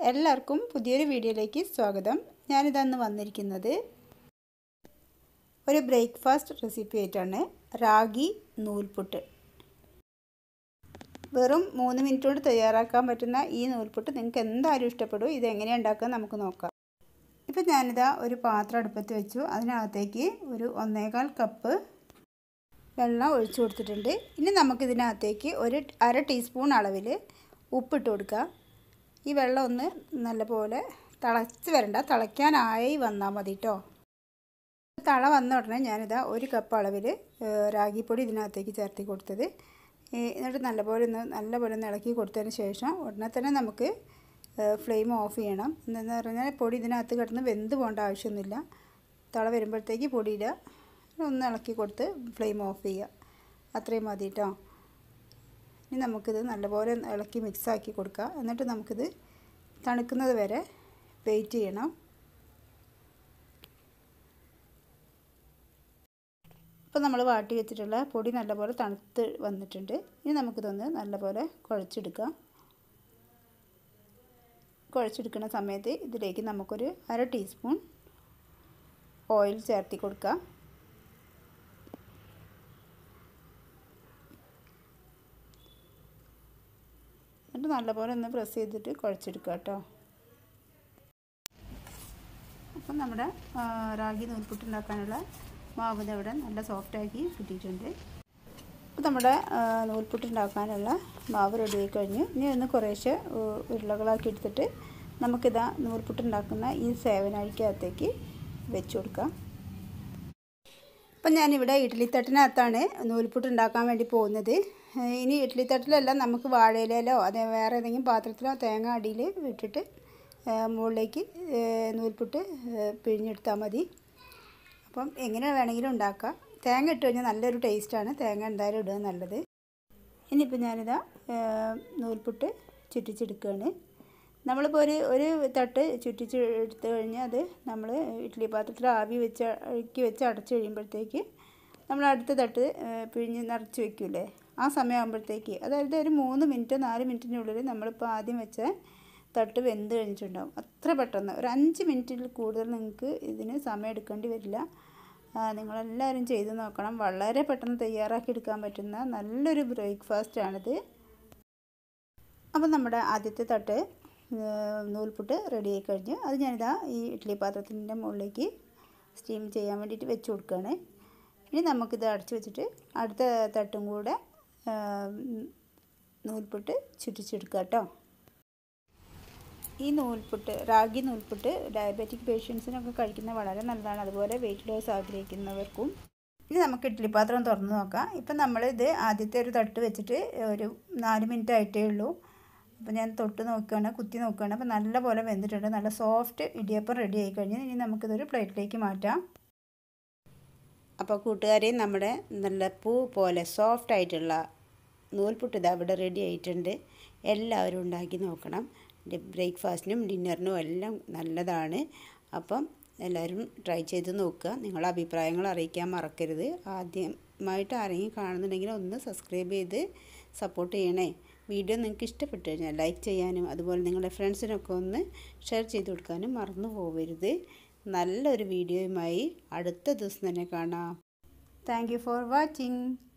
എല്ലാവർക്കും പുതിയൊരു വീഡിയോയിലേക്ക് സ്വാഗതം ഞാനിതന്ന് വന്നിരിക്കുന്നത് ഒരു ബ്രേക്ക്ഫാസ്റ്റ് റെസിപ്പി ആയിട്ടാണ് റാഗി നൂൽപുട്ട് വെറും മൂന്ന് മിനിറ്റ് കൊണ്ട് തയ്യാറാക്കാൻ പറ്റുന്ന ഈ നൂൽപുട്ട് നിങ്ങൾക്ക് എന്തായാലും ഇഷ്ടപ്പെടും ഇത് എങ്ങനെയാണ് ഉണ്ടാക്കുക നമുക്ക് നോക്കാം ഇപ്പം ഞാനിതാ ഒരു പാത്രം അടുപ്പത്ത് വെച്ചു അതിനകത്തേക്ക് ഒരു ഒന്നേകാൽ കപ്പ് വെള്ളം ഒഴിച്ചു കൊടുത്തിട്ടുണ്ട് ഇനി നമുക്കിതിനകത്തേക്ക് ഒരു അര ടീസ്പൂൺ അളവിൽ ഉപ്പിട്ട് കൊടുക്കുക ഈ വെള്ളം ഒന്ന് നല്ലപോലെ തിളച്ച് വരണ്ട തിളയ്ക്കാനായി വന്നാൽ മതി കേട്ടോ തള വന്ന ഉടനെ ഞാനിതാ ഒരു കപ്പ് അളവിൽ രാഗിപ്പൊടി ഇതിനകത്തേക്ക് ചേർത്തി കൊടുത്തത് എന്നിട്ട് നല്ലപോലെ ഒന്ന് നല്ലപോലെ ഒന്ന് ഇളക്കി കൊടുത്തതിന് ശേഷം ഉടനെ തന്നെ നമുക്ക് ഫ്ലെയിം ഓഫ് ചെയ്യണം എന്താണെന്ന് പറഞ്ഞാൽ പൊടി ഇതിനകത്ത് കിടന്ന് വെന്ത് പോകേണ്ട ആവശ്യമൊന്നുമില്ല തള വരുമ്പോഴത്തേക്ക് പൊടിയിടുക ഒന്ന് ഇളക്കി കൊടുത്ത് ഫ്ലെയിം ഓഫ് ചെയ്യുക അത്രയും മതി കേട്ടോ ഇനി നമുക്കിത് നല്ലപോലെ ഇളക്കി മിക്സാക്കി കൊടുക്കുക എന്നിട്ട് നമുക്കിത് തണുക്കുന്നത് വരെ വെയിറ്റ് ചെയ്യണം ഇപ്പോൾ നമ്മൾ വാട്ടി വെച്ചിട്ടുള്ള പൊടി നല്ലപോലെ തണുത്ത് വന്നിട്ടുണ്ട് ഇനി നമുക്കിതൊന്ന് നല്ലപോലെ കുഴച്ചെടുക്കാം കുഴച്ചെടുക്കുന്ന സമയത്ത് ഇതിലേക്ക് നമുക്കൊരു അര ടീസ്പൂൺ ഓയിൽ ചേർത്തി കൊടുക്കാം എന്നിട്ട് നല്ലപോലെ ഒന്ന് പ്രസ് ചെയ്തിട്ട് കുഴച്ചെടുക്കുക കേട്ടോ അപ്പം നമ്മുടെ റാഗി നൂൽപുട്ട് ഉണ്ടാക്കാനുള്ള മാവ് ഇവിടെ നല്ല സോഫ്റ്റാക്കി കിട്ടിയിട്ടുണ്ട് അപ്പോൾ നമ്മുടെ നൂൽപുട്ട് ഉണ്ടാക്കാനുള്ള മാവ് റെഡിയായി കഴിഞ്ഞു ഇനി ഒന്ന് കുറേശ്ശെ ഉരുളകളാക്കി എടുത്തിട്ട് നമുക്കിതാ നൂൽപുട്ട് ഉണ്ടാക്കുന്ന ഈ സേവനാഴിക്കകത്തേക്ക് വെച്ച് കൊടുക്കാം അപ്പം ഞാനിവിടെ ഇഡ്ഡലിത്തട്ടിനകത്താണ് നൂൽപുട്ട് ഉണ്ടാക്കാൻ വേണ്ടി പോകുന്നത് ഇനി ഇഡ്ഡലിത്തട്ടിലല്ല നമുക്ക് വാഴയിലോ അതേ വേറെ ഏതെങ്കിലും പാത്രത്തിലോ തേങ്ങ അടിയിൽ ഇട്ടിട്ട് മുകളിലേക്ക് നൂൽപുട്ട് പിഴിഞ്ഞെടുത്താൽ മതി അപ്പം എങ്ങനെ വേണമെങ്കിലും ഉണ്ടാക്കാം തേങ്ങ ഇട്ട് കഴിഞ്ഞാൽ നല്ലൊരു ടേസ്റ്റാണ് തേങ്ങ എന്തായാലും ഇടുക നല്ലത് ഇനിയിപ്പോൾ ഞാനിതാ നൂൽപുട്ട് ചുറ്റിച്ചെടുക്കുകയാണ് നമ്മളിപ്പോൾ ഒരു ഒരു തട്ട് ചുറ്റിച്ച് എടുത്തു കഴിഞ്ഞാൽ അത് നമ്മൾ ഇഡ്ഡലി പാത്രത്തിൽ ആവി വെച്ച് ഇറക്കി വെച്ച് അടച്ച് കഴിയുമ്പോഴത്തേക്ക് നമ്മൾ അടുത്ത തട്ട് പിഴിഞ്ഞ് നിറച്ച് വെക്കൂലേ ആ സമയമാകുമ്പോഴത്തേക്ക് അതായത് ഒരു മൂന്ന് മിനിറ്റ് നാല് മിനിറ്റിനുള്ളിൽ നമ്മളിപ്പോൾ ആദ്യം വെച്ച തട്ട് വെന്ത് കഴിഞ്ഞിട്ടുണ്ടാവും അത്ര പെട്ടെന്ന് ഒരു അഞ്ച് മിനിറ്റിൽ കൂടുതൽ നിങ്ങൾക്ക് ഇതിന് സമയം എടുക്കേണ്ടി വരില്ല നിങ്ങളെല്ലാവരും ചെയ്ത് നോക്കണം വളരെ പെട്ടെന്ന് തയ്യാറാക്കി എടുക്കാൻ പറ്റുന്ന നല്ലൊരു ബ്രേക്ക്ഫാസ്റ്റാണിത് അപ്പം നമ്മുടെ ആദ്യത്തെ തട്ട് നൂൽപുട്ട് റെഡി ആയി കഴിഞ്ഞു അത് ഞാനിതാ ഈ ഇഡ്ഡലി പാത്രത്തിൻ്റെ മുകളിലേക്ക് സ്റ്റീം ചെയ്യാൻ വേണ്ടിയിട്ട് വെച്ച് കൊടുക്കുകയാണ് ഇനി നമുക്കിത് അടച്ചു വെച്ചിട്ട് അടുത്ത തട്ടും കൂടെ നൂൽപുട്ട് ചുറ്റിച്ചെടുക്കുക കേട്ടോ ഈ നൂൽപുട്ട് റാഗി നൂൽപുട്ട് ഡയബറ്റിക് പേഷ്യൻസിനൊക്കെ കഴിക്കുന്നത് വളരെ നല്ലതാണ് അതുപോലെ വെയിറ്റ് ലോസ് ആഗ്രഹിക്കുന്നവർക്കും ഇനി നമുക്ക് ഇഡ്ഡലി പാത്രം തുറന്ന് നോക്കാം ഇപ്പം നമ്മളിത് ആദ്യത്തെ ഒരു തട്ട് വെച്ചിട്ട് ഒരു നാല് മിനിറ്റ് ആയിട്ടേ ഉള്ളൂ അപ്പോൾ ഞാൻ തൊട്ട് നോക്കുകയാണ് കുത്തി നോക്കുകയാണ് അപ്പോൾ നല്ല പോലെ വെന്തിട്ടുണ്ട് നല്ല സോഫ്റ്റ് ഇടിയപ്പം റെഡി ആയി കഴിഞ്ഞ് ഇനി നമുക്കിതൊരു പ്ലേറ്റിലേക്ക് മാറ്റാം അപ്പോൾ കൂട്ടുകാരെ നമ്മുടെ നല്ല പൂ പോലെ സോഫ്റ്റ് ആയിട്ടുള്ള നൂൽപുട്ട് ഇത് അവിടെ റെഡി ആയിട്ടുണ്ട് എല്ലാവരും ഉണ്ടാക്കി നോക്കണം ബ്രേക്ക്ഫാസ്റ്റിനും ഡിന്നറിനും എല്ലാം നല്ലതാണ് അപ്പം എല്ലാവരും ട്രൈ ചെയ്ത് നോക്കുക നിങ്ങളുടെ അഭിപ്രായങ്ങൾ അറിയിക്കാൻ മറക്കരുത് ആദ്യമായിട്ട് ആരെങ്കിലും കാണുന്നുണ്ടെങ്കിൽ ഒന്ന് സബ്സ്ക്രൈബ് ചെയ്ത് സപ്പോർട്ട് ചെയ്യണേ വീഡിയോ നിങ്ങൾക്ക് ഇഷ്ടപ്പെട്ടു കഴിഞ്ഞാൽ ലൈക്ക് ചെയ്യാനും അതുപോലെ നിങ്ങളുടെ ഫ്രണ്ട്സിനൊക്കെ ഒന്ന് ഷെയർ ചെയ്ത് കൊടുക്കാനും മറന്നു പോകരുത് നല്ലൊരു വീഡിയോയുമായി അടുത്ത ദിവസം തന്നെ കാണാം താങ്ക് ഫോർ വാച്ചിങ്